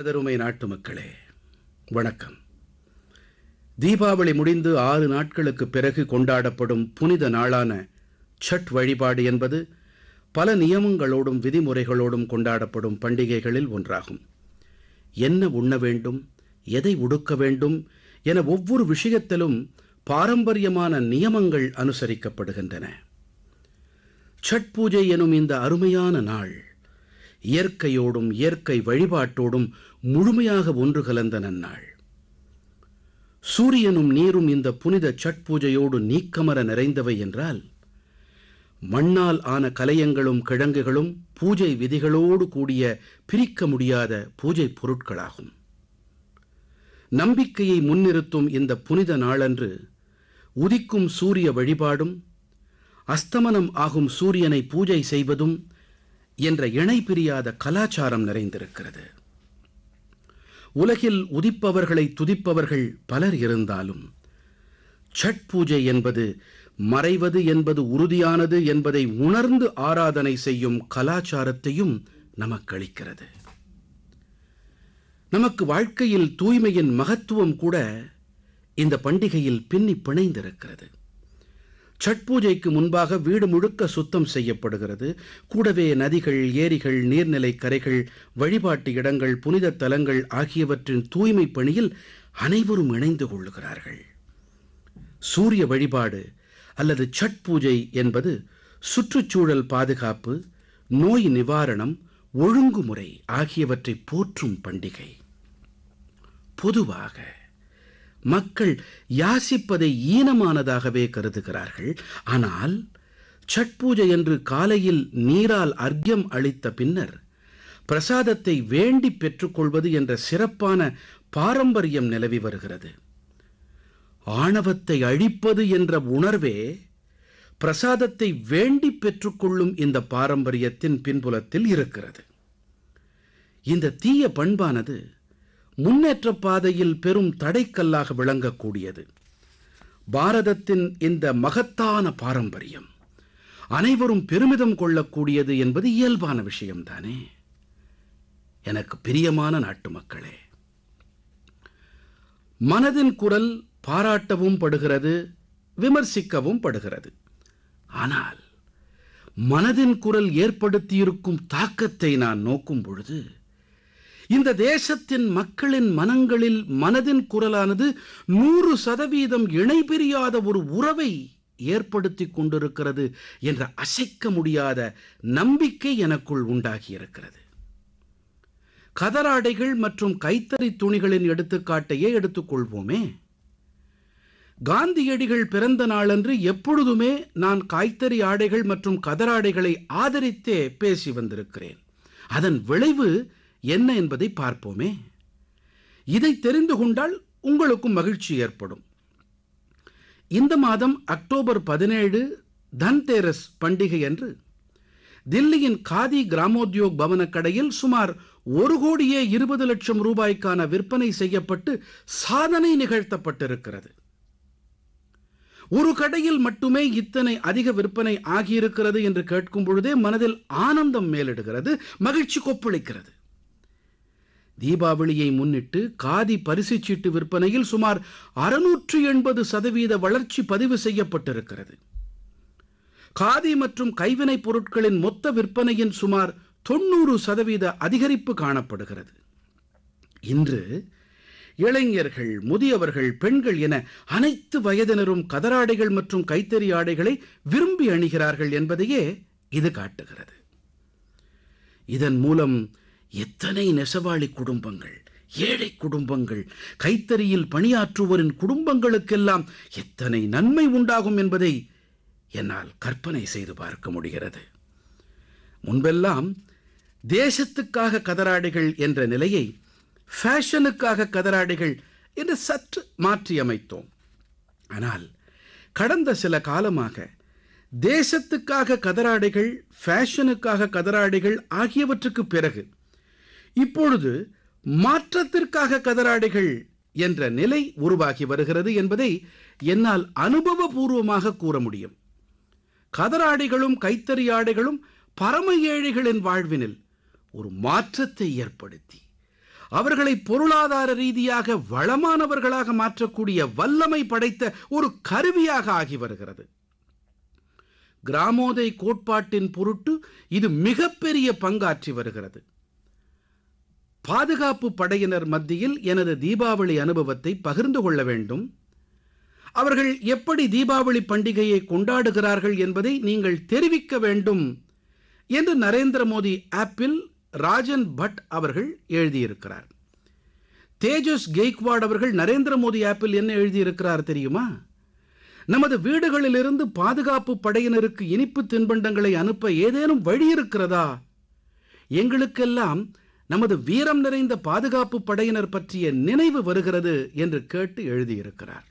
எனதருமை நாட்டு மக்களே வணக்கம் தீபாவளி முடிந்து ஆறு நாட்களுக்குப் பிறகு கொண்டாடப்படும் புனித நாளான சட் வழிபாடு என்பது பல நியமங்களோடும் விதிமுறைகளோடும் கொண்டாடப்படும் பண்டிகைகளில் ஒன்றாகும் என்ன உண்ண வேண்டும் எதை உடுக்க வேண்டும் என ஒவ்வொரு விஷயத்திலும் பாரம்பரியமான நியமங்கள் அனுசரிக்கப்படுகின்றன சட் பூஜை எனும் இந்த அருமையான நாள் இயற்கையோடும் இயற்கை வழிபாட்டோடும் முழுமையாக ஒன்று கலந்த நன்னாள் சூரியனும் நீரும் இந்த புனித சட் பூஜையோடு நீக்கமர நிறைந்தவை என்றால் மண்ணால் ஆன கலயங்களும் கிழங்குகளும் பூஜை விதிகளோடு கூடிய பிரிக்க முடியாத பூஜை பொருட்களாகும் நம்பிக்கையை முன்னிறுத்தும் இந்த புனித நாளன்று உதிக்கும் சூரிய வழிபாடும் அஸ்தமனம் ஆகும் சூரியனை பூஜை செய்வதும் என்ற இணை பிரியாத கலாச்சாரம் நிறைந்திருக்கிறது உலகில் உதிப்பவர்களை துதிப்பவர்கள் பலர் இருந்தாலும் சட் பூஜை என்பது மறைவது என்பது உறுதியானது என்பதை உணர்ந்து ஆராதனை செய்யும் கலாச்சாரத்தையும் நமக்களிக்கிறது நமக்கு வாழ்க்கையில் தூய்மையின் மகத்துவம் கூட இந்த பண்டிகையில் பின்னி பிணைந்திருக்கிறது சட் பூஜைக்கு முன்பாக வீடு முழுக்க சுத்தம் செய்யப்படுகிறது கூடவே நதிகள் ஏரிகள் நீர்நிலை கரைகள் வழிபாட்டு இடங்கள் புனித தலங்கள் ஆகியவற்றின் தூய்மை பணியில் அனைவரும் இணைந்து கொள்ளுகிறார்கள் சூரிய வழிபாடு அல்லது சட் பூஜை என்பது சுற்றுச்சூழல் பாதுகாப்பு நோய் நிவாரணம் ஒழுங்குமுறை ஆகியவற்றை போற்றும் பண்டிகை பொதுவாக மக்கள் யாசிப்பதை ஈனமானதாகவே கருதுகிறார்கள் ஆனால் சட் பூஜை என்று காலையில் நீரால் அர்க்யம் அளித்த பின்னர் பிரசாதத்தை வேண்டி பெற்றுக்கொள்வது என்ற சிறப்பான பாரம்பரியம் நிலவி வருகிறது ஆணவத்தை அழிப்பது என்ற உணர்வே பிரசாதத்தை வேண்டி பெற்றுக்கொள்ளும் இந்த பாரம்பரியத்தின் பின்புலத்தில் இருக்கிறது இந்த தீய பண்பானது முன்னேற்ற பாதையில் பெரும் தடைக்கல்லாக விளங்கக்கூடியது பாரதத்தின் இந்த மகத்தான பாரம்பரியம் அனைவரும் பெருமிதம் கொள்ளக்கூடியது என்பது இயல்பான விஷயம்தானே எனக்கு பிரியமான நாட்டு மக்களே மனதின் குரல் பாராட்டவும் படுகிறது விமர்சிக்கவும் படுகிறது ஆனால் மனதின் குரல் ஏற்படுத்தியிருக்கும் தாக்கத்தை நான் நோக்கும் பொழுது இந்த தேசத்தின் மக்களின் மனங்களில் மனதின் குரலானது நூறு சதவீதம் இணைபிரியாத ஒரு உறவை ஏற்படுத்திக் கொண்டிருக்கிறது என்ற அசைக்க முடியாத நம்பிக்கை எனக்குள் உண்டாகியிருக்கிறது கதராடைகள் மற்றும் கைத்தறி துணிகளின் எடுத்துக்காட்டையே எடுத்துக்கொள்வோமே காந்தியடிகள் பிறந்த நாளன்று எப்பொழுதுமே நான் கைத்தறி ஆடைகள் மற்றும் கதராடைகளை ஆதரித்தே பேசி வந்திருக்கிறேன் அதன் விளைவு என்ன என்பதை பார்ப்போமே இதை தெரிந்து கொண்டால் உங்களுக்கும் மகிழ்ச்சி ஏற்படும் இந்த மாதம் அக்டோபர் பதினேழு தன்தேரஸ் பண்டிகை அன்று தில்லியின் காதி கிராமோத்யோக் பவன கடையில் சுமார் ஒரு கோடியே இருபது லட்சம் ரூபாய்க்கான விற்பனை செய்யப்பட்டு சாதனை நிகழ்த்தப்பட்டிருக்கிறது ஒரு கடையில் மட்டுமே இத்தனை அதிக விற்பனை ஆகியிருக்கிறது என்று கேட்கும் பொழுதே மனதில் ஆனந்தம் மேலிடுகிறது மகிழ்ச்சி கொப்பளிக்கிறது தீபாவளியை முன்னிட்டு காதி பரிசுச்சீட்டு விற்பனையில் சுமார் அறுநூற்று எண்பது சதவீத வளர்ச்சி பதிவு செய்யப்பட்டிருக்கிறது காதி மற்றும் கைவினைப் பொருட்களின் மொத்த விற்பனையின் சுமார் தொண்ணூறு சதவீத அதிகரிப்பு காணப்படுகிறது இன்று இளைஞர்கள் முதியவர்கள் பெண்கள் என அனைத்து வயதினரும் கதராடைகள் மற்றும் கைத்தறி ஆடைகளை விரும்பி அணிகிறார்கள் என்பதையே இது காட்டுகிறது இதன் மூலம் எத்தனை நெசவாளி குடும்பங்கள் ஏழை குடும்பங்கள் கைத்தறியில் பணியாற்றுவோரின் குடும்பங்களுக்கெல்லாம் எத்தனை நன்மை உண்டாகும் என்பதை என்னால் கற்பனை செய்து பார்க்க முடிகிறது முன்பெல்லாம் தேசத்துக்காக கதராடைகள் என்ற நிலையை ஃபேஷனுக்காக கதராடைகள் என்று சற்று மாற்றியமைத்தோம் ஆனால் கடந்த சில காலமாக தேசத்துக்காக கதராடைகள் ஃபேஷனுக்காக கதராடைகள் ஆகியவற்றுக்கு பிறகு இப்பொழுது மாற்றத்திற்காக கதராடைகள் என்ற நிலை உருவாகி வருகிறது என்பதை என்னால் அனுபவபூர்வமாக கூற முடியும் கதராடைகளும் கைத்தறி ஆடைகளும் பரம ஏழைகளின் வாழ்வினில் ஒரு மாற்றத்தை ஏற்படுத்தி அவர்களை பொருளாதார ரீதியாக வளமானவர்களாக மாற்றக்கூடிய வல்லமை படைத்த ஒரு கருவியாக ஆகி வருகிறது கிராமோதய கோட்பாட்டின் பொருட்டு இது மிகப்பெரிய பங்காற்றி வருகிறது பாதுகாப்பு படையினர் மத்தியில் எனது தீபாவளி அனுபவத்தை பகிர்ந்து கொள்ள வேண்டும் அவர்கள் எப்படி தீபாவளி பண்டிகையை கொண்டாடுகிறார்கள் என்பதை நீங்கள் தெரிவிக்க வேண்டும் என்று நரேந்திர மோடி ஆப்பில் ராஜன் பட் அவர்கள் எழுதியிருக்கிறார் தேஜஸ் கெய்க்வாட் அவர்கள் நரேந்திர மோடி ஆப்பில் என்ன எழுதியிருக்கிறார் தெரியுமா நமது வீடுகளிலிருந்து பாதுகாப்பு படையினருக்கு இனிப்பு தின்பண்டங்களை அனுப்ப ஏதேனும் வழி இருக்கிறதா எங்களுக்கெல்லாம் நமது வீரம் நிறைந்த பாதுகாப்பு படையினர் பற்றிய நினைவு வருகிறது என்று கேட்டு எழுதியிருக்கிறார்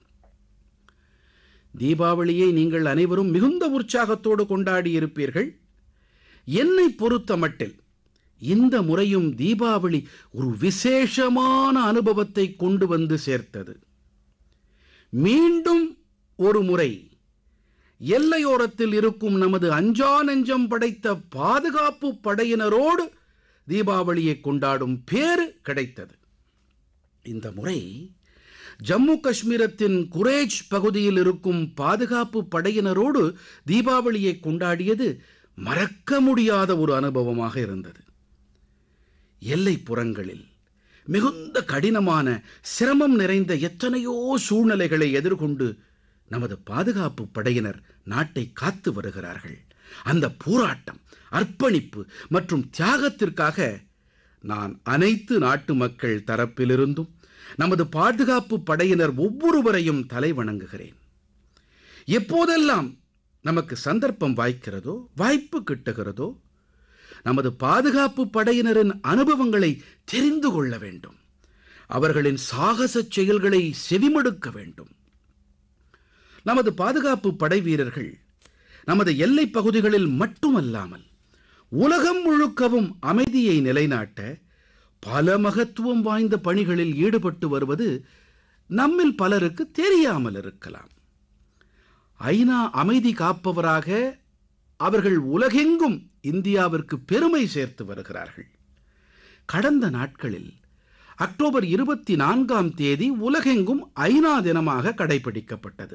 தீபாவளியை நீங்கள் அனைவரும் மிகுந்த உற்சாகத்தோடு கொண்டாடி இருப்பீர்கள் என்னை பொறுத்த மட்டில் இந்த முறையும் தீபாவளி ஒரு விசேஷமான அனுபவத்தை கொண்டு வந்து சேர்த்தது மீண்டும் ஒரு முறை எல்லையோரத்தில் இருக்கும் நமது அஞ்சா நெஞ்சம் படைத்த பாதுகாப்பு படையினரோடு தீபாவளியை கொண்டாடும் பேறு கிடைத்தது இந்த முறை ஜம்மு காஷ்மீரத்தின் குரேஜ் பகுதியில் இருக்கும் பாதுகாப்பு படையினரோடு தீபாவளியை கொண்டாடியது மறக்க முடியாத ஒரு அனுபவமாக இருந்தது எல்லைப்புறங்களில் மிகுந்த கடினமான சிரமம் நிறைந்த எத்தனையோ சூழ்நிலைகளை எதிர்கொண்டு நமது பாதுகாப்பு படையினர் நாட்டை காத்து வருகிறார்கள் அந்த போராட்டம் அர்ப்பணிப்பு மற்றும் தியாகத்திற்காக நான் அனைத்து நாட்டு மக்கள் தரப்பிலிருந்தும் நமது பாதுகாப்பு படையினர் ஒவ்வொருவரையும் தலை வணங்குகிறேன் எப்போதெல்லாம் நமக்கு சந்தர்ப்பம் வாய்க்கிறதோ வாய்ப்பு கிட்டுகிறதோ நமது பாதுகாப்பு படையினரின் அனுபவங்களை தெரிந்து கொள்ள வேண்டும் அவர்களின் சாகச செயல்களை செவிமடுக்க வேண்டும் நமது பாதுகாப்பு படை வீரர்கள் நமது எல்லைப் பகுதிகளில் மட்டுமல்லாமல் உலகம் முழுக்கவும் அமைதியை நிலைநாட்ட பல மகத்துவம் வாய்ந்த பணிகளில் ஈடுபட்டு வருவது நம்மில் பலருக்கு தெரியாமல் இருக்கலாம் ஐநா அமைதி காப்பவராக அவர்கள் உலகெங்கும் இந்தியாவிற்கு பெருமை சேர்த்து வருகிறார்கள் கடந்த நாட்களில் அக்டோபர் இருபத்தி நான்காம் தேதி உலகெங்கும் ஐநா தினமாக கடைபிடிக்கப்பட்டது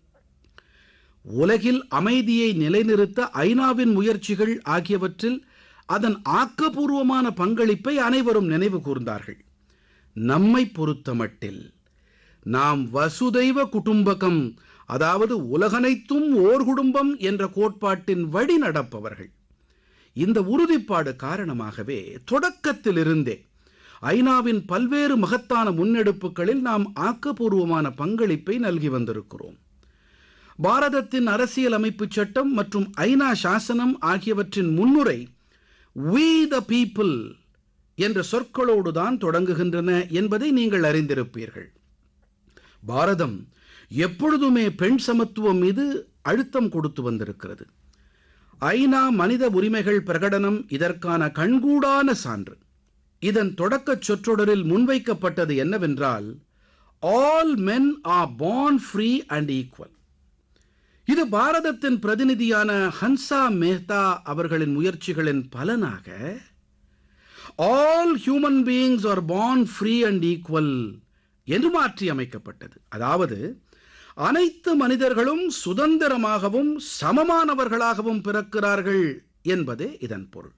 உலகில் அமைதியை நிலைநிறுத்த ஐநாவின் முயற்சிகள் ஆகியவற்றில் அதன் ஆக்கப்பூர்வமான பங்களிப்பை அனைவரும் நினைவு கூர்ந்தார்கள் நம்மை பொறுத்தமட்டில் நாம் வசுதைவ குடும்பகம் அதாவது உலகனைத்தும் ஓர் குடும்பம் என்ற கோட்பாட்டின் வழி நடப்பவர்கள் இந்த உறுதிப்பாடு காரணமாகவே தொடக்கத்திலிருந்தே ஐநாவின் பல்வேறு மகத்தான முன்னெடுப்புகளில் நாம் ஆக்கப்பூர்வமான பங்களிப்பை நல்கி வந்திருக்கிறோம் பாரதத்தின் அரசியல் அமைப்பு சட்டம் மற்றும் ஐநா சாசனம் ஆகியவற்றின் முன்னுரை we the people என்ற சொற்களோடு தான் தொடங்குகின்றன என்பதை நீங்கள் அறிந்திருப்பீர்கள் பாரதம் எப்பொழுதுமே பெண் சமத்துவம் மீது அழுத்தம் கொடுத்து வந்திருக்கிறது ஐநா மனித உரிமைகள் பிரகடனம் இதற்கான கண்கூடான சான்று இதன் தொடக்கச் சொற்றொடரில் முன்வைக்கப்பட்டது என்னவென்றால் all men are born free and equal இது பாரதத்தின் பிரதிநிதியான ஹன்சா மேத்தா அவர்களின் முயற்சிகளின் பலனாக all human beings are born free and equal என்று மாற்றி அமைக்கப்பட்டது அதாவது அனைத்து மனிதர்களும் சுதந்திரமாகவும் சமமானவர்களாகவும் பிறக்கிறார்கள் என்பதே இதன் பொருள்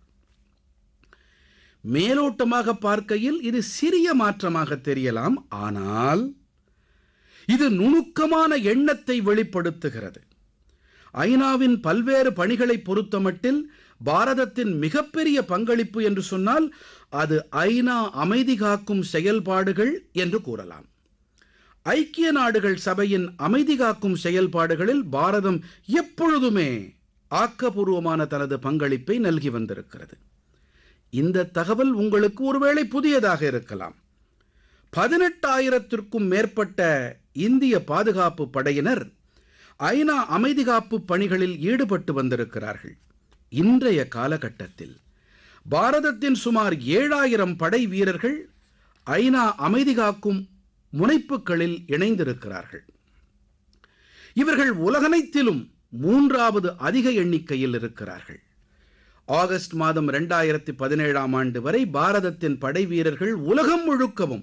மேலோட்டமாக பார்க்கையில் இது சிறிய மாற்றமாக தெரியலாம் ஆனால் இது நுணுக்கமான எண்ணத்தை வெளிப்படுத்துகிறது ஐநாவின் பல்வேறு பணிகளை பொறுத்தமட்டில் பாரதத்தின் மிகப்பெரிய பங்களிப்பு என்று சொன்னால் அது ஐநா அமைதி காக்கும் செயல்பாடுகள் என்று கூறலாம் ஐக்கிய நாடுகள் சபையின் அமைதி காக்கும் செயல்பாடுகளில் பாரதம் எப்பொழுதுமே ஆக்கப்பூர்வமான தனது பங்களிப்பை நல்கி வந்திருக்கிறது இந்த தகவல் உங்களுக்கு ஒருவேளை புதியதாக இருக்கலாம் பதினெட்டாயிரத்திற்கும் மேற்பட்ட இந்திய பாதுகாப்பு படையினர் ஐநா அமைதி காப்பு பணிகளில் ஈடுபட்டு வந்திருக்கிறார்கள் இன்றைய காலகட்டத்தில் பாரதத்தின் சுமார் ஏழாயிரம் படை வீரர்கள் ஐநா அமைதி காக்கும் முனைப்புகளில் இணைந்திருக்கிறார்கள் இவர்கள் உலகனைத்திலும் மூன்றாவது அதிக எண்ணிக்கையில் இருக்கிறார்கள் ஆகஸ்ட் மாதம் 2017ஆம் ஆண்டு வரை பாரதத்தின் படைவீரர்கள் உலகம் முழுக்கவும்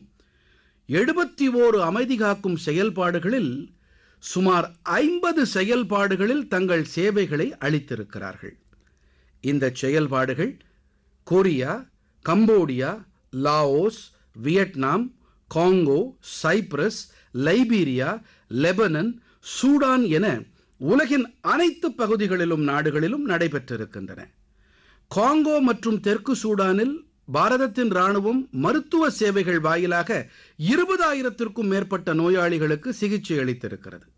71 அமைதி காக்கும் செயல்பாடுகளில் சுமார் 50 செயல்பாடுகளில் தங்கள் சேவைகளை அளித்திருக்கிறார்கள் இந்தச் செயல்பாடுகள் Korea Cambodia Laos Vietnam Congo Cyprus Liberia Lebanon Sudan என உலகின் அனைத்து பகுதிகளிலும் நாடுகளிலும் நடைபெற்றிருக்கின்றன காங்கோ மற்றும் தெற்கு சூடானில் பாரதத்தின் ராணுவம் மருத்துவ சேவைகள் வாயிலாக இருபதாயிரத்திற்கும் மேற்பட்ட நோயாளிகளுக்கு சிகிச்சை அளித்திருக்கிறது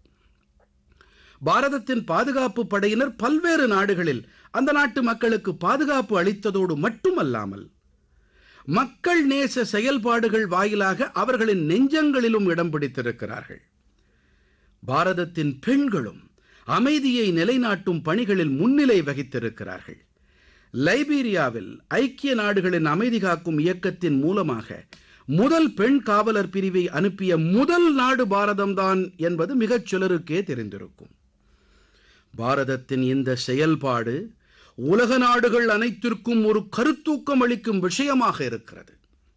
பாரதத்தின் பாதுகாப்பு படையினர் பல்வேறு நாடுகளில் அந்த நாட்டு மக்களுக்கு பாதுகாப்பு அளித்ததோடு மட்டுமல்லாமல் மக்கள் நேச செயல்பாடுகள் வாயிலாக அவர்களின் நெஞ்சங்களிலும் இடம் பிடித்திருக்கிறார்கள் பாரதத்தின் பெண்களும் அமைதியை நிலைநாட்டும் பணிகளில் முன்னிலை வகித்திருக்கிறார்கள் லைபீரியாவில் ஐக்கிய நாடுகளின் அமைதி காக்கும் இயக்கத்தின் மூலமாக முதல் பெண் காவலர் பிரிவை அனுப்பிய முதல் நாடு பாரதம்தான் என்பது மிகச் சிலருக்கே தெரிந்திருக்கும் பாரதத்தின் இந்த செயல்பாடு உலக நாடுகள் அனைத்திற்கும் ஒரு கருத்தூக்கம் அளிக்கும் விஷயமாக இருக்கிறது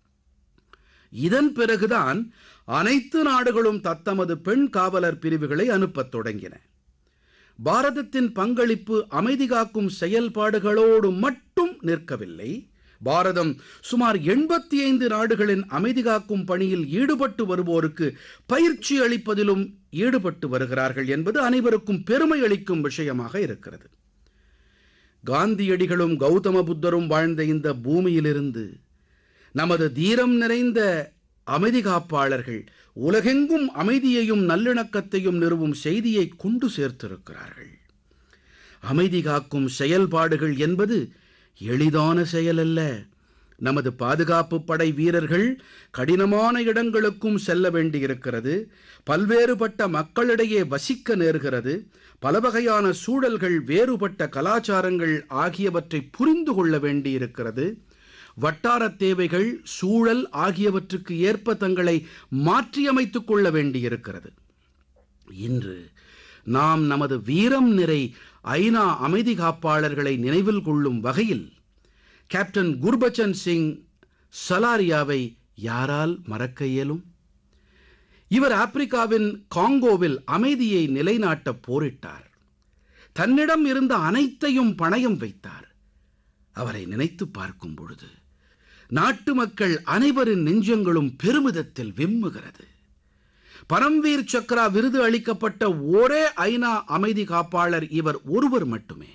இதன் பிறகுதான் அனைத்து நாடுகளும் தத்தமது பெண் காவலர் பிரிவுகளை அனுப்பத் தொடங்கின பாரதத்தின் பங்களிப்பு அமைதி காக்கும் செயல்பாடுகளோடு மட்டும் நிற்கவில்லை பாரதம் சுமார் 85 நாடுகளின் அமைதி காக்கும் பணியில் ஈடுபட்டு வருவோருக்கு பயிற்சி அளிப்பதிலும் ஈடுபட்டு வருகிறார்கள் என்பது அனைவருக்கும் பெருமை அளிக்கும் விஷயமாக இருக்கிறது காந்தியடிகளும் கௌதம புத்தரும் வாழ்ந்த இந்த பூமியிலிருந்து நமது தீரம் நிறைந்த அமைதி காப்பாளர்கள் உலகெங்கும் அமைதியையும் நல்லிணக்கத்தையும் நிறுவும் செய்தியை கொண்டு சேர்த்திருக்கிறார்கள் அமைதி காக்கும் செயல்பாடுகள் என்பது எளிதான செயலல்ல நமது பாதுகாப்பு படை வீரர்கள் கடினமான இடங்களுக்கும் செல்ல வேண்டியிருக்கிறது பல்வேறுபட்ட மக்களிடையே வசிக்க நேர்கிறது பல வகையான சூழல்கள் வேறுபட்ட கலாச்சாரங்கள் ஆகியவற்றை புரிந்து கொள்ள வேண்டியிருக்கிறது வட்டாரத் தேவைகள் சூழல் ஆகியவற்றுக்கு ஏற்ப தங்களை மாற்றியமைத்துக் கொள்ள வேண்டியிருக்கிறது இன்று நாம் நமது வீரம் நிறை ஐநா அமைதி காப்பாளர்களை நினைவில் கொள்ளும் வகையில் கேப்டன் குர்பச்சன் சிங் சலாரியாவை யாரால் மறக்க இயலும் இவர் ஆப்பிரிக்காவின் காங்கோவில் அமைதியை நிலைநாட்ட போரிட்டார் தன்னிடம் இருந்த அனைத்தையும் பணயம் வைத்தார் அவரை நினைத்து பார்க்கும் பொழுது நாட்டு மக்கள் அனைவரின் நெஞ்சங்களும் பெருமிதத்தில் விம்முகிறது பரம்வீர் சக்ரா விருது அளிக்கப்பட்ட ஒரே ஐநா அமைதி காப்பாளர் இவர் ஒருவர் மட்டுமே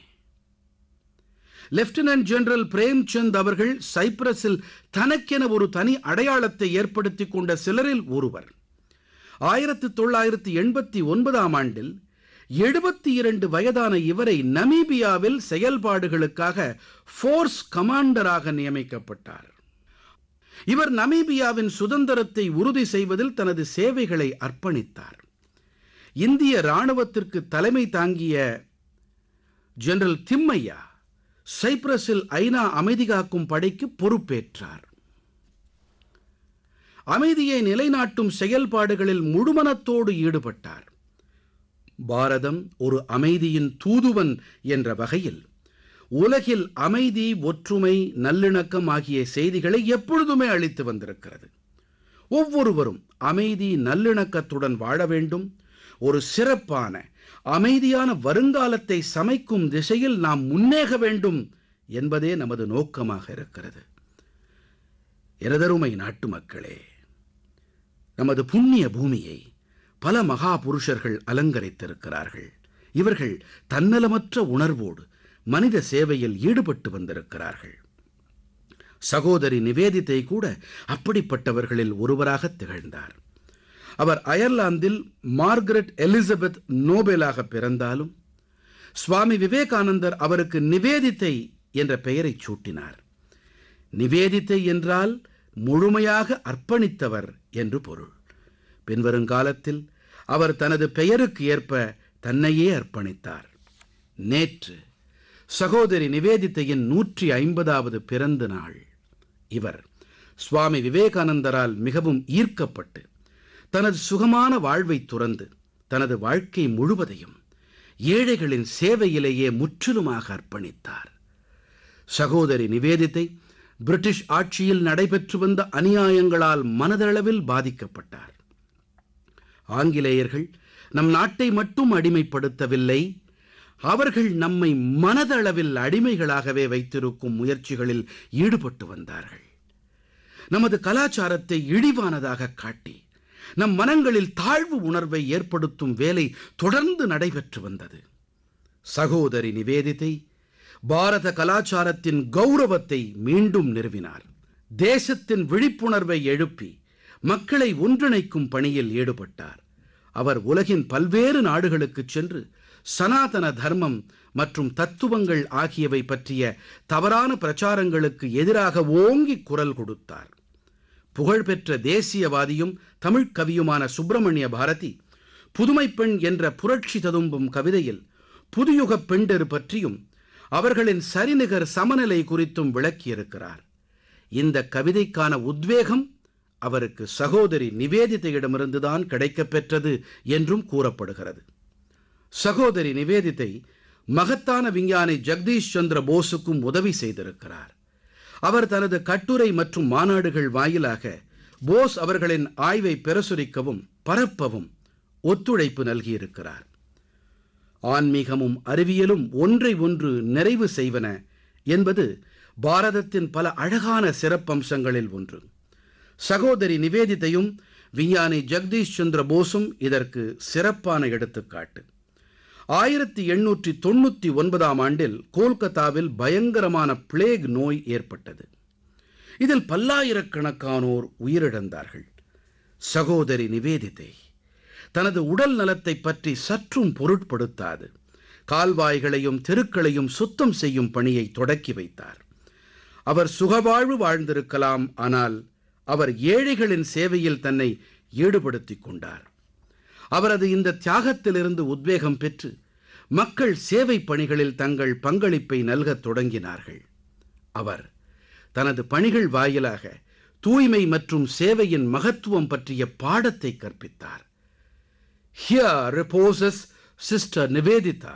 லெப்டினன்ட் ஜெனரல் பிரேம்சந்த் அவர்கள் சைப்ரஸில் தனக்கென ஒரு தனி அடையாளத்தை ஏற்படுத்திக் கொண்ட சிலரில் ஒருவர் ஆயிரத்து தொள்ளாயிரத்து எண்பத்தி ஒன்பதாம் ஆண்டில் எழுபத்தி இரண்டு வயதான இவரை நமீபியாவில் செயல்பாடுகளுக்காக ஃபோர்ஸ் கமாண்டராக நியமிக்கப்பட்டார் இவர் நமீபியாவின் சுதந்திரத்தை உறுதி செய்வதில் தனது சேவைகளை அர்ப்பணித்தார் இந்திய ராணுவத்திற்கு தலைமை தாங்கிய ஜெனரல் திம்மையா சைப்ரஸில் ஐநா அமைதி காக்கும் படைக்கு பொறுப்பேற்றார் அமைதியை நிலைநாட்டும் செயல்பாடுகளில் முழுமனத்தோடு ஈடுபட்டார் பாரதம் ஒரு அமைதியின் தூதுவன் என்ற வகையில் உலகில் அமைதி ஒற்றுமை நல்லிணக்கம் ஆகிய செய்திகளை எப்பொழுதுமே அளித்து வந்திருக்கிறது ஒவ்வொருவரும் அமைதி நல்லிணக்கத்துடன் வாழ வேண்டும் ஒரு சிறப்பான அமைதியான வருங்காலத்தை சமைக்கும் திசையில் நாம் முன்னேக வேண்டும் என்பதே நமது நோக்கமாக இருக்கிறது எனதருமை நாட்டு மக்களே நமது புண்ணிய பூமியை பல மகா புருஷர்கள் அலங்கரித்திருக்கிறார்கள் இவர்கள் தன்னலமற்ற உணர்வோடு மனித சேவையில் ஈடுபட்டு வந்திருக்கிறார்கள் சகோதரி நிவேதித்தை கூட அப்படிப்பட்டவர்களில் ஒருவராக திகழ்ந்தார் அவர் அயர்லாந்தில் மார்கரெட் எலிசபெத் நோபெலாக பிறந்தாலும் சுவாமி விவேகானந்தர் அவருக்கு நிவேதித்தை என்ற பெயரைச் சூட்டினார் நிவேதித்தை என்றால் முழுமையாக அர்ப்பணித்தவர் என்று பொருள் பின்வருங்காலத்தில் அவர் தனது பெயருக்கு ஏற்ப தன்னையே அர்ப்பணித்தார் நேற்று சகோதரி நிவேதித்தையின் நூற்றி ஐம்பதாவது பிறந்த நாள் இவர் சுவாமி விவேகானந்தரால் மிகவும் ஈர்க்கப்பட்டு தனது சுகமான வாழ்வை துறந்து தனது வாழ்க்கை முழுவதையும் ஏழைகளின் சேவையிலேயே முற்றிலுமாக அர்ப்பணித்தார் சகோதரி நிவேதித்தை பிரிட்டிஷ் ஆட்சியில் நடைபெற்று வந்த அநியாயங்களால் மனதளவில் பாதிக்கப்பட்டார் ஆங்கிலேயர்கள் நம் நாட்டை மட்டும் அடிமைப்படுத்தவில்லை அவர்கள் நம்மை மனதளவில் அடிமைகளாகவே வைத்திருக்கும் முயற்சிகளில் ஈடுபட்டு வந்தார்கள் நமது கலாச்சாரத்தை இழிவானதாக காட்டி நம் மனங்களில் தாழ்வு உணர்வை ஏற்படுத்தும் வேலை தொடர்ந்து நடைபெற்று வந்தது சகோதரி நிவேதிதை பாரத கலாச்சாரத்தின் கௌரவத்தை மீண்டும் நிறுவினார் தேசத்தின் விழிப்புணர்வை எழுப்பி மக்களை ஒன்றிணைக்கும் பணியில் ஈடுபட்டார் அவர் உலகின் பல்வேறு நாடுகளுக்குச் சென்று சனாதன தர்மம் மற்றும் தத்துவங்கள் ஆகியவை பற்றிய தவறான பிரச்சாரங்களுக்கு எதிராக ஓங்கி குரல் கொடுத்தார் புகழ்பெற்ற தேசியவாதியும் தமிழ்க் கவியுமான சுப்பிரமணிய பாரதி புதுமைப் பெண் என்ற புரட்சி ததும்பும் கவிதையில் புதுயுகப் பெண்டர் பற்றியும் அவர்களின் சரிநிகர் சமநிலை குறித்தும் விளக்கியிருக்கிறார் இந்த கவிதைக்கான உத்வேகம் அவருக்கு சகோதரி நிவேதிதையிடமிருந்துதான் கிடைக்கப் பெற்றது என்றும் கூறப்படுகிறது சகோதரி நிவேதிதை மகத்தான விஞ்ஞானி ஜெகதீஷ் சந்திர போஸுக்கும் உதவி செய்திருக்கிறார் அவர் தனது கட்டுரை மற்றும் மாநாடுகள் வாயிலாக போஸ் அவர்களின் ஆய்வை பிரசுரிக்கவும் பரப்பவும் ஒத்துழைப்பு நல்கியிருக்கிறார் ஆன்மீகமும் அறிவியலும் ஒன்றை ஒன்று நிறைவு செய்வன என்பது பாரதத்தின் பல அழகான சிறப்பம்சங்களில் ஒன்று சகோதரி நிவேதிதையும் விஞ்ஞானி ஜெகதீஷ் சந்திர போஸும் இதற்கு சிறப்பான எடுத்துக்காட்டு ஆயிரத்தி எண்ணூற்றி தொண்ணூற்றி ஒன்பதாம் ஆண்டில் கோல்கத்தாவில் பயங்கரமான பிளேக் நோய் ஏற்பட்டது இதில் பல்லாயிரக்கணக்கானோர் உயிரிழந்தார்கள் சகோதரி நிவேதிதை தனது உடல் நலத்தைப் பற்றி சற்றும் பொருட்படுத்தாது கால்வாய்களையும் தெருக்களையும் சுத்தம் செய்யும் பணியை தொடக்கி வைத்தார் அவர் சுகவாழ்வு வாழ்ந்திருக்கலாம் ஆனால் அவர் ஏழைகளின் சேவையில் தன்னை ஈடுபடுத்திக் கொண்டார் அவரது இந்த தியாகத்திலிருந்து உத்வேகம் பெற்று மக்கள் சேவை பணிகளில் தங்கள் பங்களிப்பை நல்கத் தொடங்கினார்கள் அவர் தனது பணிகள் வாயிலாக தூய்மை மற்றும் சேவையின் மகத்துவம் பற்றிய பாடத்தை கற்பித்தார் Here reposes Sister Nivedita,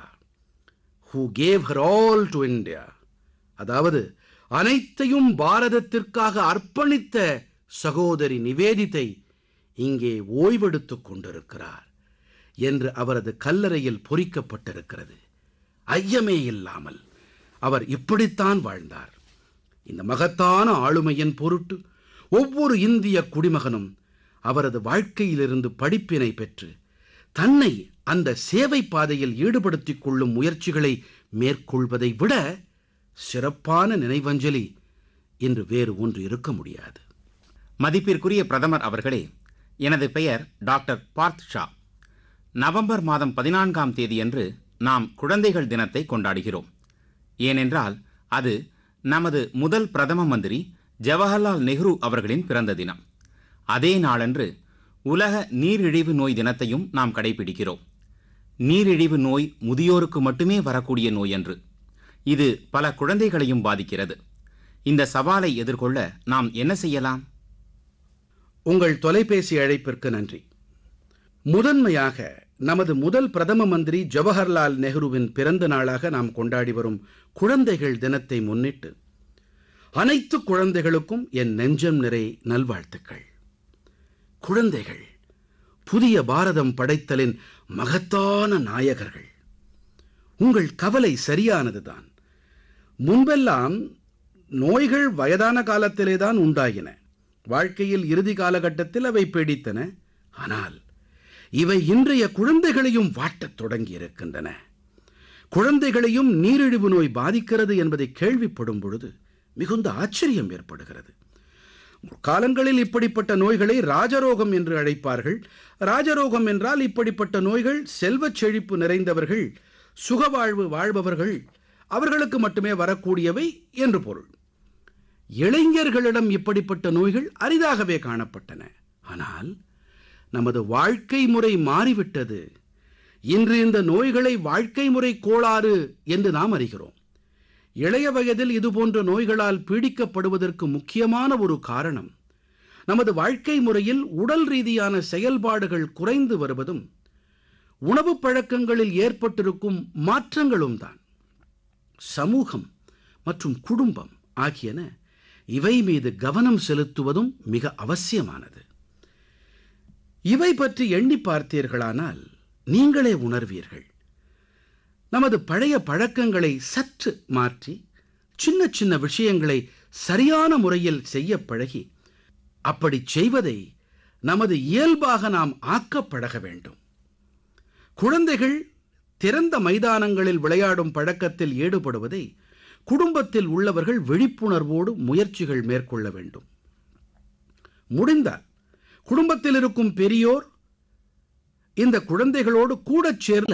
who gave her all to India. அதாவது அனைத்தையும் பாரதத்திற்காக அர்ப்பணித்த சகோதரி நிவேதிதை இங்கே ஓய்வெடுத்துக் கொண்டிருக்கிறார் என்று அவரது கல்லறையில் பொறிக்கப்பட்டிருக்கிறது ஐயமே இல்லாமல் அவர் இப்படித்தான் வாழ்ந்தார் இந்த மகத்தான ஆளுமையின் பொருட்டு ஒவ்வொரு இந்திய குடிமகனும் அவரது வாழ்க்கையிலிருந்து படிப்பினை பெற்று தன்னை அந்த சேவை பாதையில் ஈடுபடுத்திக் கொள்ளும் முயற்சிகளை மேற்கொள்வதை விட சிறப்பான நினைவஞ்சலி இன்று வேறு ஒன்று இருக்க முடியாது மதிப்பிற்குரிய பிரதமர் அவர்களே எனது பெயர் டாக்டர் பார்த் ஷா நவம்பர் மாதம் பதினான்காம் தேதியன்று நாம் குழந்தைகள் தினத்தை கொண்டாடுகிறோம் ஏனென்றால் அது நமது முதல் பிரதம மந்திரி ஜவஹர்லால் நெஹ்ரு அவர்களின் பிறந்த தினம் அதே நாளன்று உலக நீரிழிவு நோய் தினத்தையும் நாம் கடைபிடிக்கிறோம் நீரிழிவு நோய் முதியோருக்கு மட்டுமே வரக்கூடிய நோய் அன்று இது பல குழந்தைகளையும் பாதிக்கிறது இந்த சவாலை எதிர்கொள்ள நாம் என்ன செய்யலாம் உங்கள் தொலைபேசி அழைப்பிற்கு நன்றி முதன்மையாக நமது முதல் பிரதம மந்திரி ஜவஹர்லால் நெஹ்ருவின் பிறந்த நாளாக நாம் கொண்டாடி வரும் குழந்தைகள் தினத்தை முன்னிட்டு அனைத்து குழந்தைகளுக்கும் என் நெஞ்சம் நிறை நல்வாழ்த்துக்கள் குழந்தைகள் புதிய பாரதம் படைத்தலின் மகத்தான நாயகர்கள் உங்கள் கவலை சரியானதுதான் முன்பெல்லாம் நோய்கள் வயதான காலத்திலே தான் உண்டாயின வாழ்க்கையில் இறுதி காலகட்டத்தில் அவை பீடித்தன ஆனால் இவை இன்றைய குழந்தைகளையும் வாட்டத் தொடங்கி இருக்கின்றன குழந்தைகளையும் நீரிழிவு நோய் பாதிக்கிறது என்பதை கேள்விப்படும் பொழுது மிகுந்த ஆச்சரியம் ஏற்படுகிறது காலங்களில் இப்படிப்பட்ட நோய்களை ராஜரோகம் என்று அழைப்பார்கள் ராஜரோகம் என்றால் இப்படிப்பட்ட நோய்கள் செல்வச் செழிப்பு நிறைந்தவர்கள் சுகவாழ்வு வாழ்பவர்கள் அவர்களுக்கு மட்டுமே வரக்கூடியவை என்று பொருள் இளைஞர்களிடம் இப்படிப்பட்ட நோய்கள் அரிதாகவே காணப்பட்டன ஆனால் நமது வாழ்க்கை முறை மாறிவிட்டது இன்று இந்த நோய்களை வாழ்க்கை முறை கோளாறு என்று நாம் அறிகிறோம் இளைய வயதில் இதுபோன்ற நோய்களால் பீடிக்கப்படுவதற்கு முக்கியமான ஒரு காரணம் நமது வாழ்க்கை முறையில் உடல் ரீதியான செயல்பாடுகள் குறைந்து வருவதும் உணவுப் பழக்கங்களில் ஏற்பட்டிருக்கும் மாற்றங்களும் தான் சமூகம் மற்றும் குடும்பம் ஆகியன இவை மீது கவனம் செலுத்துவதும் மிக அவசியமானது இவை பற்றி எண்ணி பார்த்தீர்களானால் நீங்களே உணர்வீர்கள் நமது பழைய பழக்கங்களை சற்று மாற்றி சின்ன சின்ன விஷயங்களை சரியான முறையில் செய்ய பழகி அப்படி செய்வதை நமது இயல்பாக நாம் ஆக்கப் பழக வேண்டும் குழந்தைகள் திறந்த மைதானங்களில் விளையாடும் பழக்கத்தில் ஈடுபடுவதை குடும்பத்தில் உள்ளவர்கள் விழிப்புணர்வோடு முயற்சிகள் மேற்கொள்ள வேண்டும் முடிந்தால் குடும்பத்தில் இருக்கும் பெரியோர் இந்த குழந்தைகளோடு கூடச் சேர்ந்து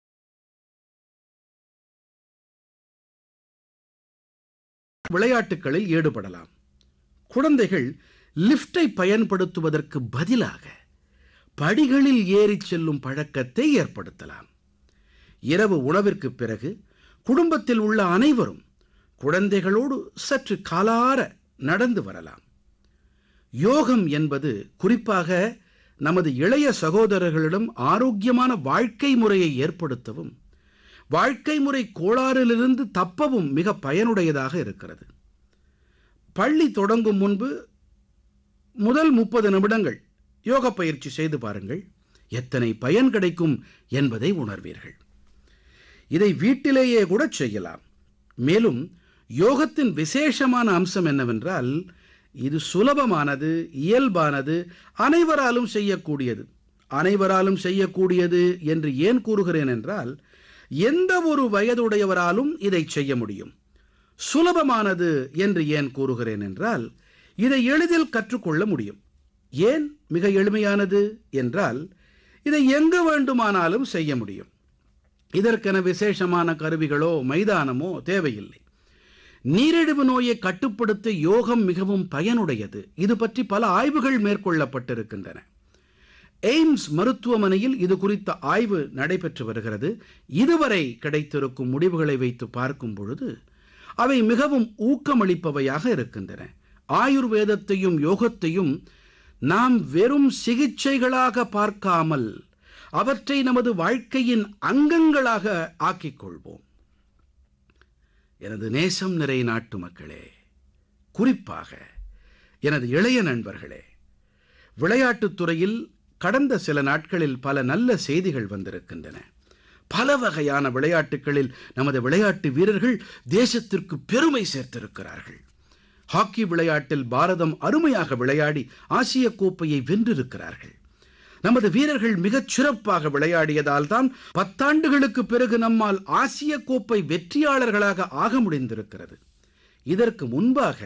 விளையாட்டுகளில் ஈடுபடலாம் குழந்தைகள் லிஃப்டை பயன்படுத்துவதற்கு பதிலாக படிகளில் ஏறிச் செல்லும் பழக்கத்தை ஏற்படுத்தலாம் இரவு உணவிற்கு பிறகு குடும்பத்தில் உள்ள அனைவரும் குழந்தைகளோடு சற்று காலார நடந்து வரலாம் யோகம் என்பது குறிப்பாக நமது இளைய சகோதரர்களிடம் ஆரோக்கியமான வாழ்க்கை முறையை ஏற்படுத்தவும் வாழ்க்கை முறை கோளாறிலிருந்து தப்பவும் மிக பயனுடையதாக இருக்கிறது பள்ளி தொடங்கும் முன்பு முதல் முப்பது நிமிடங்கள் யோக பயிற்சி செய்து பாருங்கள் எத்தனை பயன் கிடைக்கும் என்பதை உணர்வீர்கள் இதை வீட்டிலேயே கூட செய்யலாம் மேலும் யோகத்தின் விசேஷமான அம்சம் என்னவென்றால் இது சுலபமானது இயல்பானது அனைவராலும் செய்யக்கூடியது அனைவராலும் செய்யக்கூடியது என்று ஏன் கூறுகிறேன் என்றால் எந்த ஒரு வயதுடையவராலும் இதை செய்ய முடியும் சுலபமானது என்று ஏன் கூறுகிறேன் என்றால் இதை எளிதில் கற்றுக்கொள்ள முடியும் ஏன் மிக எளிமையானது என்றால் இதை எங்கு வேண்டுமானாலும் செய்ய முடியும் இதற்கென விசேஷமான கருவிகளோ மைதானமோ தேவையில்லை நீரிழிவு நோயை கட்டுப்படுத்த யோகம் மிகவும் பயனுடையது இது பற்றி பல ஆய்வுகள் மேற்கொள்ளப்பட்டிருக்கின்றன எய்ம்ஸ் மருத்துவமனையில் இது குறித்த ஆய்வு நடைபெற்று வருகிறது இதுவரை கிடைத்திருக்கும் முடிவுகளை வைத்து பார்க்கும் பொழுது அவை மிகவும் ஊக்கமளிப்பவையாக இருக்கின்றன ஆயுர்வேதத்தையும் யோகத்தையும் நாம் வெறும் சிகிச்சைகளாக பார்க்காமல் அவற்றை நமது வாழ்க்கையின் அங்கங்களாக ஆக்கிக் கொள்வோம் எனது நேசம் நிறை நாட்டு மக்களே குறிப்பாக எனது இளைய நண்பர்களே விளையாட்டுத் துறையில் கடந்த சில நாட்களில் பல நல்ல செய்திகள் வந்திருக்கின்றன பல வகையான விளையாட்டுகளில் நமது விளையாட்டு வீரர்கள் தேசத்திற்கு பெருமை சேர்த்திருக்கிறார்கள் ஹாக்கி விளையாட்டில் பாரதம் அருமையாக விளையாடி ஆசிய கோப்பையை வென்றிருக்கிறார்கள் நமது வீரர்கள் மிகச் சிறப்பாக விளையாடியதால் தான் பத்தாண்டுகளுக்கு பிறகு நம்மால் ஆசிய கோப்பை வெற்றியாளர்களாக ஆக முடிந்திருக்கிறது இதற்கு முன்பாக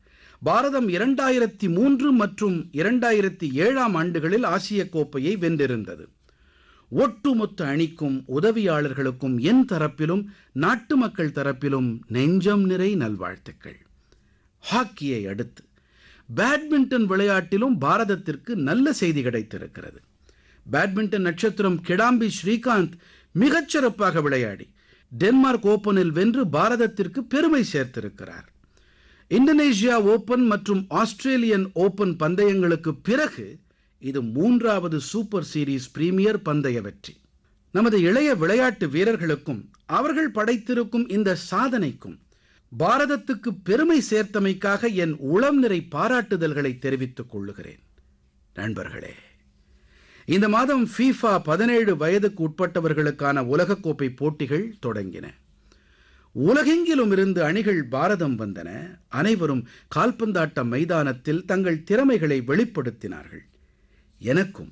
பாரதம் இரண்டாயிரத்தி மூன்று மற்றும் இரண்டாயிரத்தி ஏழாம் ஆண்டுகளில் ஆசிய கோப்பையை வென்றிருந்தது ஒட்டுமொத்த அணிக்கும் உதவியாளர்களுக்கும் என் தரப்பிலும் நாட்டு மக்கள் தரப்பிலும் நெஞ்சம் நிறை நல்வாழ்த்துக்கள் ஹாக்கியை அடுத்து பேட்மிண்டன் விளையாட்டிலும் பாரதத்திற்கு நல்ல செய்தி கிடைத்திருக்கிறது பேட்மிண்டன் நட்சத்திரம் கிடாம்பி ஸ்ரீகாந்த் மிகச் சிறப்பாக விளையாடி டென்மார்க் ஓபனில் வென்று பாரதத்திற்கு பெருமை சேர்த்திருக்கிறார் இந்தோனேஷியா ஓபன் மற்றும் ஆஸ்திரேலியன் ஓபன் பந்தயங்களுக்கு பிறகு இது மூன்றாவது சூப்பர் சீரீஸ் பிரீமியர் பந்தய வெற்றி நமது இளைய விளையாட்டு வீரர்களுக்கும் அவர்கள் படைத்திருக்கும் இந்த சாதனைக்கும் பாரதத்துக்கு பெருமை சேர்த்தமைக்காக என் உளம் நிறை பாராட்டுதல்களை தெரிவித்துக் கொள்ளுகிறேன் நண்பர்களே இந்த மாதம் ஃபீஃபா பதினேழு வயதுக்கு உட்பட்டவர்களுக்கான உலகக்கோப்பை போட்டிகள் தொடங்கின உலகெங்கிலும் இருந்து அணிகள் பாரதம் வந்தன அனைவரும் கால்பந்தாட்ட மைதானத்தில் தங்கள் திறமைகளை வெளிப்படுத்தினார்கள் எனக்கும்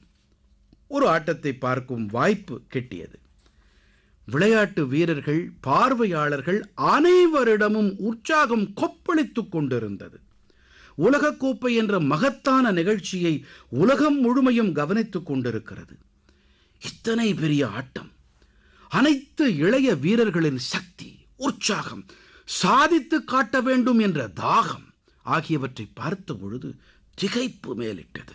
ஒரு ஆட்டத்தை பார்க்கும் வாய்ப்பு கிட்டியது விளையாட்டு வீரர்கள் பார்வையாளர்கள் அனைவரிடமும் உற்சாகம் கொப்பளித்துக் கொண்டிருந்தது உலகக்கோப்பை என்ற மகத்தான நிகழ்ச்சியை உலகம் முழுமையும் கவனித்துக் கொண்டிருக்கிறது இத்தனை பெரிய ஆட்டம் அனைத்து இளைய வீரர்களின் சக்தி உற்சாகம் சாதித்து காட்ட வேண்டும் என்ற தாகம் ஆகியவற்றை பார்த்த பொழுது திகைப்பு மேலிட்டது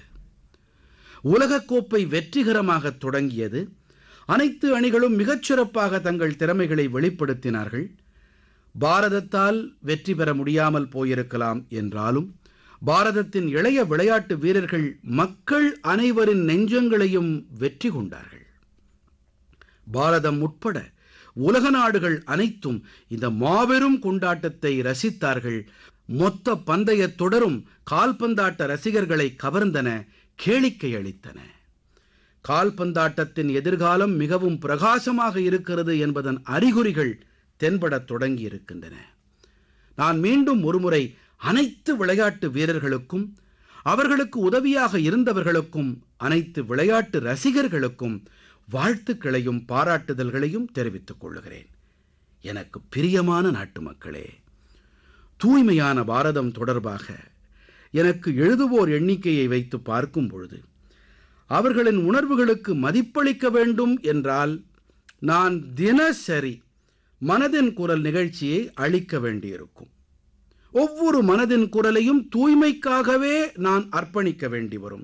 உலகக்கோப்பை வெற்றிகரமாக தொடங்கியது அனைத்து அணிகளும் மிகச்சிறப்பாக தங்கள் திறமைகளை வெளிப்படுத்தினார்கள் பாரதத்தால் வெற்றி பெற முடியாமல் போயிருக்கலாம் என்றாலும் பாரதத்தின் இளைய விளையாட்டு வீரர்கள் மக்கள் அனைவரின் நெஞ்சங்களையும் வெற்றி கொண்டார்கள் பாரதம் உட்பட உலக நாடுகள் அனைத்தும் இந்த மாபெரும் கொண்டாட்டத்தை ரசித்தார்கள் மொத்த பந்தயத் தொடரும் கால்பந்தாட்ட ரசிகர்களை கவர்ந்தன கேளிக்கை அளித்தன கால்பந்தாட்டத்தின் எதிர்காலம் மிகவும் பிரகாசமாக இருக்கிறது என்பதன் அறிகுறிகள் தென்படத் தொடங்கி இருக்கின்றன நான் மீண்டும் ஒருமுறை அனைத்து விளையாட்டு வீரர்களுக்கும் அவர்களுக்கு உதவியாக இருந்தவர்களுக்கும் அனைத்து விளையாட்டு ரசிகர்களுக்கும் வாழ்த்துக்களையும் பாராட்டுதல்களையும் தெரிவித்துக் கொள்கிறேன் எனக்கு பிரியமான நாட்டு மக்களே தூய்மையான பாரதம் தொடர்பாக எனக்கு எழுதுவோர் எண்ணிக்கையை வைத்து பார்க்கும் பொழுது அவர்களின் உணர்வுகளுக்கு மதிப்பளிக்க வேண்டும் என்றால் நான் தினசரி மனதின் குரல் நிகழ்ச்சியை அளிக்க வேண்டியிருக்கும் ஒவ்வொரு மனதின் குரலையும் தூய்மைக்காகவே நான் அர்ப்பணிக்க வேண்டி வரும்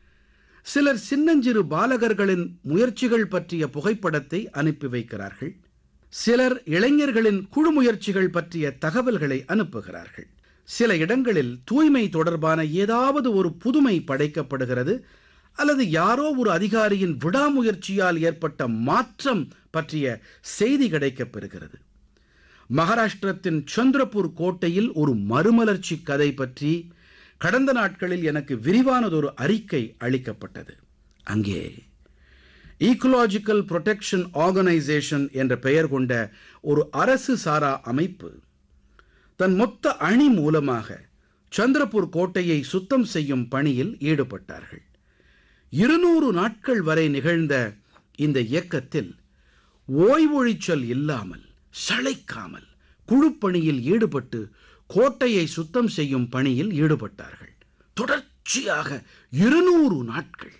சிலர் சின்னஞ்சிறு பாலகர்களின் முயற்சிகள் பற்றிய புகைப்படத்தை அனுப்பி வைக்கிறார்கள் சிலர் இளைஞர்களின் குழு முயற்சிகள் பற்றிய தகவல்களை அனுப்புகிறார்கள் சில இடங்களில் தூய்மை தொடர்பான ஏதாவது ஒரு புதுமை படைக்கப்படுகிறது அல்லது யாரோ ஒரு அதிகாரியின் விடாமுயற்சியால் ஏற்பட்ட மாற்றம் பற்றிய செய்தி கிடைக்கப் பெறுகிறது மகாராஷ்டிரத்தின் சந்திரபூர் கோட்டையில் ஒரு மறுமலர்ச்சி கதை பற்றி கடந்த நாட்களில் எனக்கு விரிவானதொரு அறிக்கை அளிக்கப்பட்டது அங்கே ஈக்கோலாஜிக்கல் புரொடெக்ஷன் ஆர்கனைசேஷன் என்ற பெயர் கொண்ட ஒரு அரசு சாரா அமைப்பு தன் மொத்த அணி மூலமாக சந்திரபூர் கோட்டையை சுத்தம் செய்யும் பணியில் ஈடுபட்டார்கள் இருநூறு நாட்கள் வரை நிகழ்ந்த இந்த இயக்கத்தில் ஓய்வொழிச்சல் இல்லாமல் சளைக்காமல் குழுப்பணியில் ஈடுபட்டு கோட்டையை சுத்தம் செய்யும் பணியில் ஈடுபட்டார்கள் தொடர்ச்சியாக இருநூறு நாட்கள்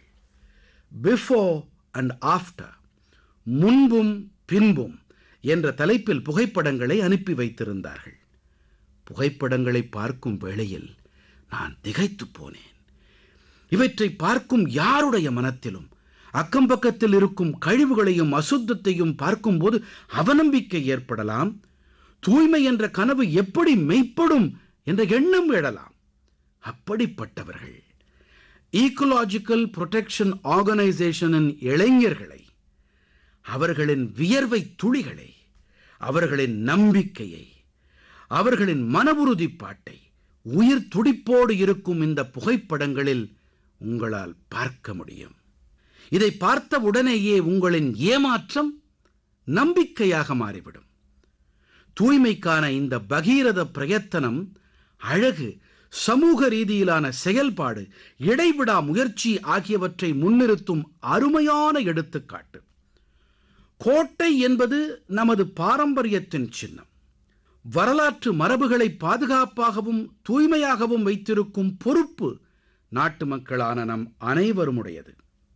பிஃபோர் அண்ட் ஆஃப்டர் முன்பும் பின்பும் என்ற தலைப்பில் புகைப்படங்களை அனுப்பி வைத்திருந்தார்கள் புகைப்படங்களை பார்க்கும் வேளையில் நான் திகைத்துப் போனேன் இவற்றை பார்க்கும் யாருடைய மனத்திலும் அக்கம் பக்கத்தில் இருக்கும் கழிவுகளையும் அசுத்தத்தையும் பார்க்கும்போது அவநம்பிக்கை ஏற்படலாம் தூய்மை என்ற கனவு எப்படி மெய்ப்படும் என்ற எண்ணம் எழலாம் அப்படிப்பட்டவர்கள் ஈக்கோலாஜிக்கல் புரொடெக்ஷன் ஆர்கனைசேஷனின் இளைஞர்களை அவர்களின் வியர்வை துளிகளை அவர்களின் நம்பிக்கையை அவர்களின் மன உறுதிப்பாட்டை உயிர் துடிப்போடு இருக்கும் இந்த புகைப்படங்களில் உங்களால் பார்க்க முடியும் இதை பார்த்த உடனேயே உங்களின் ஏமாற்றம் நம்பிக்கையாக மாறிவிடும் தூய்மைக்கான இந்த பகீரத பிரயத்தனம் அழகு சமூக ரீதியிலான செயல்பாடு இடைவிடா முயற்சி ஆகியவற்றை முன்னிறுத்தும் அருமையான எடுத்துக்காட்டு கோட்டை என்பது நமது பாரம்பரியத்தின் சின்னம் வரலாற்று மரபுகளை பாதுகாப்பாகவும் தூய்மையாகவும் வைத்திருக்கும் பொறுப்பு நாட்டு மக்களான நம் அனைவருமுடையது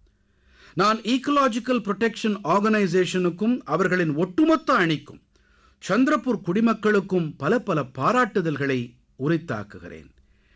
நான் ஈக்கோலாஜிக்கல் புரொடெக்ஷன் ஆர்கனைசேஷனுக்கும் அவர்களின் ஒட்டுமொத்த அணிக்கும் சந்திரபூர் குடிமக்களுக்கும் பல பல பாராட்டுதல்களை உரித்தாக்குகிறேன்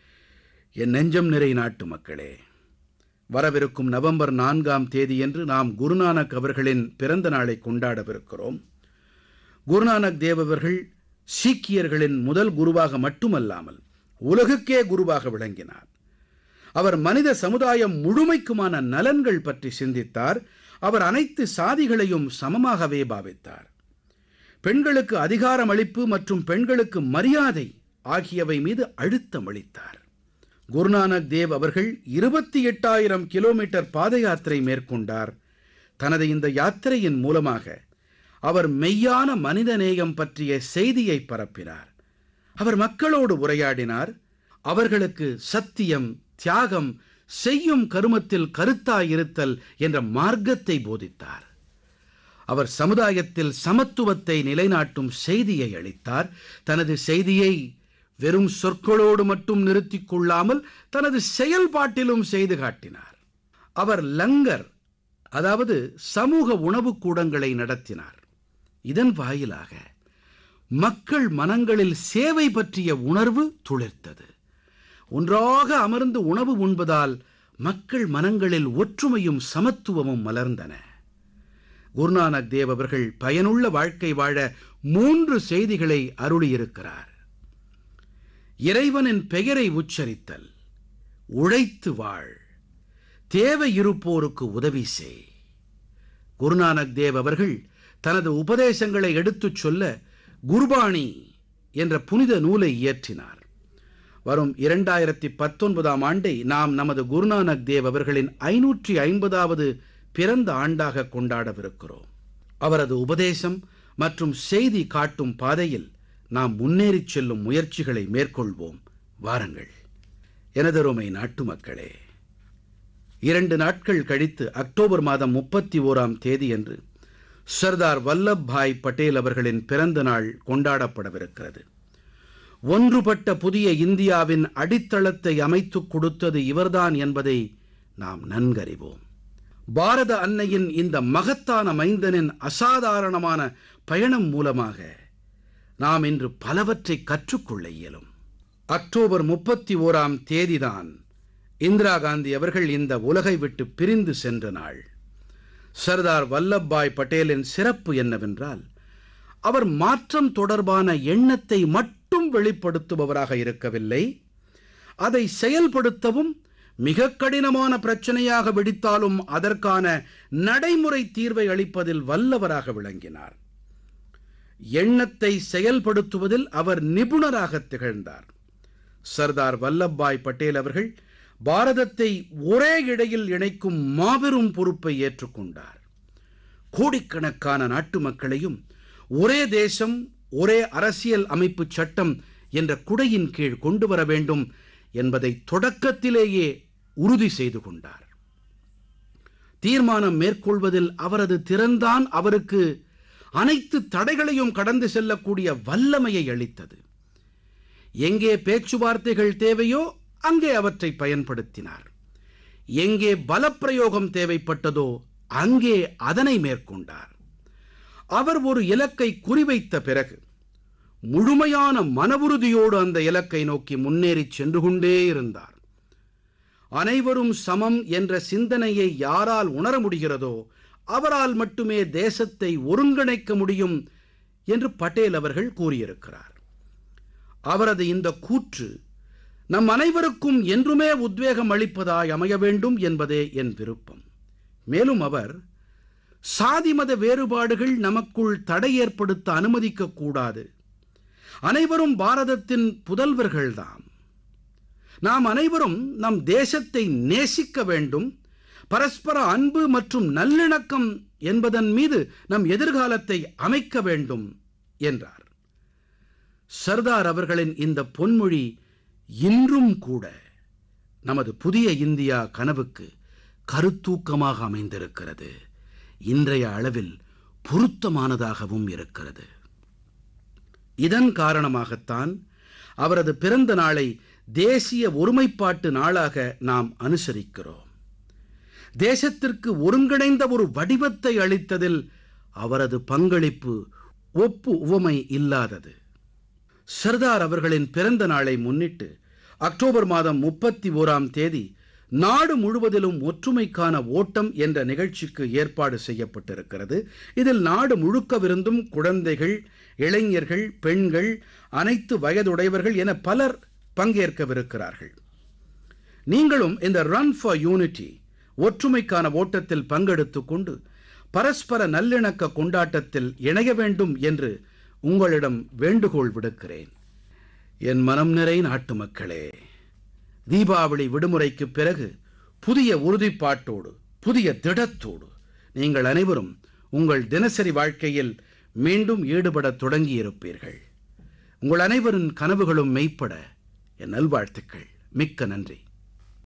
என் நெஞ்சம் நிறை நாட்டு மக்களே வரவிருக்கும் நவம்பர் நான்காம் தேதியன்று நாம் குருநானக் அவர்களின் பிறந்த நாளை கொண்டாடவிருக்கிறோம் குருநானக் தேவ் அவர்கள் சீக்கியர்களின் முதல் குருவாக மட்டுமல்லாமல் உலகுக்கே குருவாக விளங்கினார் அவர் மனித சமுதாயம் முழுமைக்குமான நலன்கள் பற்றி சிந்தித்தார் அவர் அனைத்து சாதிகளையும் சமமாகவே பாவித்தார் பெண்களுக்கு அதிகாரம் அளிப்பு மற்றும் பெண்களுக்கு மரியாதை ஆகியவை மீது அழுத்தம் அளித்தார் குருநானக் தேவ் அவர்கள் இருபத்தி எட்டாயிரம் கிலோமீட்டர் பாத யாத்திரை மேற்கொண்டார் தனது இந்த யாத்திரையின் மூலமாக அவர் மெய்யான மனிதநேயம் பற்றிய செய்தியை பரப்பினார் அவர் மக்களோடு உரையாடினார் அவர்களுக்கு சத்தியம் தியாகம் செய்யும் கருமத்தில் கருத்தாயிருத்தல் என்ற மார்க்கத்தை போதித்தார் அவர் சமுதாயத்தில் சமத்துவத்தை நிலைநாட்டும் செய்தியை அளித்தார் தனது செய்தியை வெறும் சொற்களோடு மட்டும் நிறுத்திக் கொள்ளாமல் தனது செயல்பாட்டிலும் செய்து காட்டினார் அவர் லங்கர் அதாவது சமூக உணவுக் கூடங்களை நடத்தினார் இதன் வாயிலாக மக்கள் மனங்களில் சேவை பற்றிய உணர்வு துளிர்த்தது ஒன்றாக அமர்ந்து உணவு உண்பதால் மக்கள் மனங்களில் ஒற்றுமையும் சமத்துவமும் மலர்ந்தன குருநானக் தேவ் அவர்கள் பயனுள்ள வாழ்க்கை வாழ மூன்று செய்திகளை அருளியிருக்கிறார் இறைவனின் பெயரை உச்சரித்தல் உழைத்து வாழ் தேவை இருப்போருக்கு உதவி செய் குருநானக் தேவ் அவர்கள் தனது உபதேசங்களை எடுத்துச் சொல்ல குர்பானி என்ற புனித நூலை இயற்றினார் வரும் இரண்டாயிரத்தி பத்தொன்பதாம் ஆண்டை நாம் நமது குருநானக் தேவ் அவர்களின் ஐநூற்றி ஐம்பதாவது பிறந்த ஆண்டாக கொண்டாடவிருக்கிறோம் அவரது உபதேசம் மற்றும் செய்தி காட்டும் பாதையில் நாம் முன்னேறிச் செல்லும் முயற்சிகளை மேற்கொள்வோம் வாருங்கள் எனதருமை நாட்டு மக்களே இரண்டு நாட்கள் கழித்து அக்டோபர் மாதம் முப்பத்தி ஓராம் தேதியன்று சர்தார் வல்லப்பாய் பட்டேல் அவர்களின் பிறந்த நாள் கொண்டாடப்படவிருக்கிறது ஒன்றுபட்ட புதிய இந்தியாவின் அடித்தளத்தை அமைத்துக் கொடுத்தது இவர்தான் என்பதை நாம் நன்கறிவோம் பாரத அன்னையின் இந்த மகத்தான மைந்தனின் அசாதாரணமான பயணம் மூலமாக நாம் இன்று பலவற்றை கற்றுக்கொள்ள இயலும் அக்டோபர் முப்பத்தி ஓராம் தேதிதான் இந்திரா காந்தி அவர்கள் இந்த உலகை விட்டு பிரிந்து சென்ற நாள் சர்தார் வல்லப்பாய் பட்டேலின் சிறப்பு என்னவென்றால் அவர் மாற்றம் தொடர்பான எண்ணத்தை மட்டும் வெளிப்படுத்துபவராக இருக்கவில்லை அதை செயல்படுத்தவும் மிக கடினமான பிரச்சனையாக வெடித்தாலும் அதற்கான நடைமுறை தீர்வை அளிப்பதில் வல்லவராக விளங்கினார் எண்ணத்தை செயல்படுத்துவதில் அவர் நிபுணராக திகழ்ந்தார் சர்தார் வல்லப்பாய் பட்டேல் அவர்கள் பாரதத்தை ஒரே இடையில் இணைக்கும் மாபெரும் பொறுப்பை ஏற்றுக்கொண்டார் கோடிக்கணக்கான நாட்டு மக்களையும் ஒரே தேசம் ஒரே அரசியல் அமைப்பு சட்டம் என்ற குடையின் கீழ் கொண்டு வர வேண்டும் என்பதை தொடக்கத்திலேயே உறுதி செய்து கொண்டார் தீர்மானம் மேற்கொள்வதில் அவரது திறன்தான் அவருக்கு அனைத்து தடைகளையும் கடந்து செல்லக்கூடிய வல்லமையை அளித்தது எங்கே பேச்சுவார்த்தைகள் தேவையோ அங்கே அவற்றை பயன்படுத்தினார் எங்கே பலப்பிரயோகம் தேவைப்பட்டதோ அங்கே அதனை மேற்கொண்டார் அவர் ஒரு இலக்கை குறிவைத்த பிறகு முழுமையான மனவுறுதியோடு அந்த இலக்கை நோக்கி முன்னேறிச் சென்று கொண்டே இருந்தார் அனைவரும் சமம் என்ற சிந்தனையை யாரால் உணர முடிகிறதோ அவரால் மட்டுமே தேசத்தை ஒருங்கிணைக்க முடியும் என்று பட்டேல் அவர்கள் கூறியிருக்கிறார் அவரது இந்த கூற்று நம் அனைவருக்கும் என்றுமே உத்வேகம் அளிப்பதாய் அமைய வேண்டும் என்பதே என் விருப்பம் மேலும் அவர் சாதி மத வேறுபாடுகள் நமக்குள் தடை ஏற்படுத்த அனுமதிக்க கூடாது அனைவரும் பாரதத்தின் புதல்வர்கள்தாம் நாம் அனைவரும் நம் தேசத்தை நேசிக்க வேண்டும் பரஸ்பர அன்பு மற்றும் நல்லிணக்கம் என்பதன் மீது நம் எதிர்காலத்தை அமைக்க வேண்டும் என்றார் சர்தார் அவர்களின் இந்த பொன்மொழி இன்றும் கூட நமது புதிய இந்தியா கனவுக்கு கருத்தூக்கமாக அமைந்திருக்கிறது இன்றைய அளவில் பொருத்தமானதாகவும் இருக்கிறது இதன் காரணமாகத்தான் அவரது பிறந்த நாளை தேசிய ஒருமைப்பாட்டு நாளாக நாம் அனுசரிக்கிறோம் தேசத்திற்கு ஒருங்கிணைந்த ஒரு வடிவத்தை அளித்ததில் அவரது பங்களிப்பு ஒப்பு உவமை இல்லாதது சர்தார் அவர்களின் பிறந்த நாளை முன்னிட்டு அக்டோபர் மாதம் முப்பத்தி ஓராம் தேதி நாடு முழுவதிலும் ஒற்றுமைக்கான ஓட்டம் என்ற நிகழ்ச்சிக்கு ஏற்பாடு செய்யப்பட்டிருக்கிறது இதில் நாடு முழுக்கவிருந்தும் குழந்தைகள் இளைஞர்கள் பெண்கள் அனைத்து வயதுடையவர்கள் என பலர் பங்கேற்கவிருக்கிறார்கள் நீங்களும் இந்த ரன் ஃபார் யூனிட்டி ஒற்றுமைக்கான ஓட்டத்தில் பங்கெடுத்துக் கொண்டு பரஸ்பர நல்லிணக்க கொண்டாட்டத்தில் இணைய வேண்டும் என்று உங்களிடம் வேண்டுகோள் விடுக்கிறேன் என் மனம் நிறை நாட்டு மக்களே தீபாவளி விடுமுறைக்கு பிறகு புதிய உறுதிப்பாட்டோடு புதிய திடத்தோடு நீங்கள் அனைவரும் உங்கள் தினசரி வாழ்க்கையில் மீண்டும் ஈடுபடத் தொடங்கியிருப்பீர்கள் உங்கள் அனைவரின் கனவுகளும் மெய்ப்பட என் நல்வாழ்த்துக்கள் மிக்க நன்றி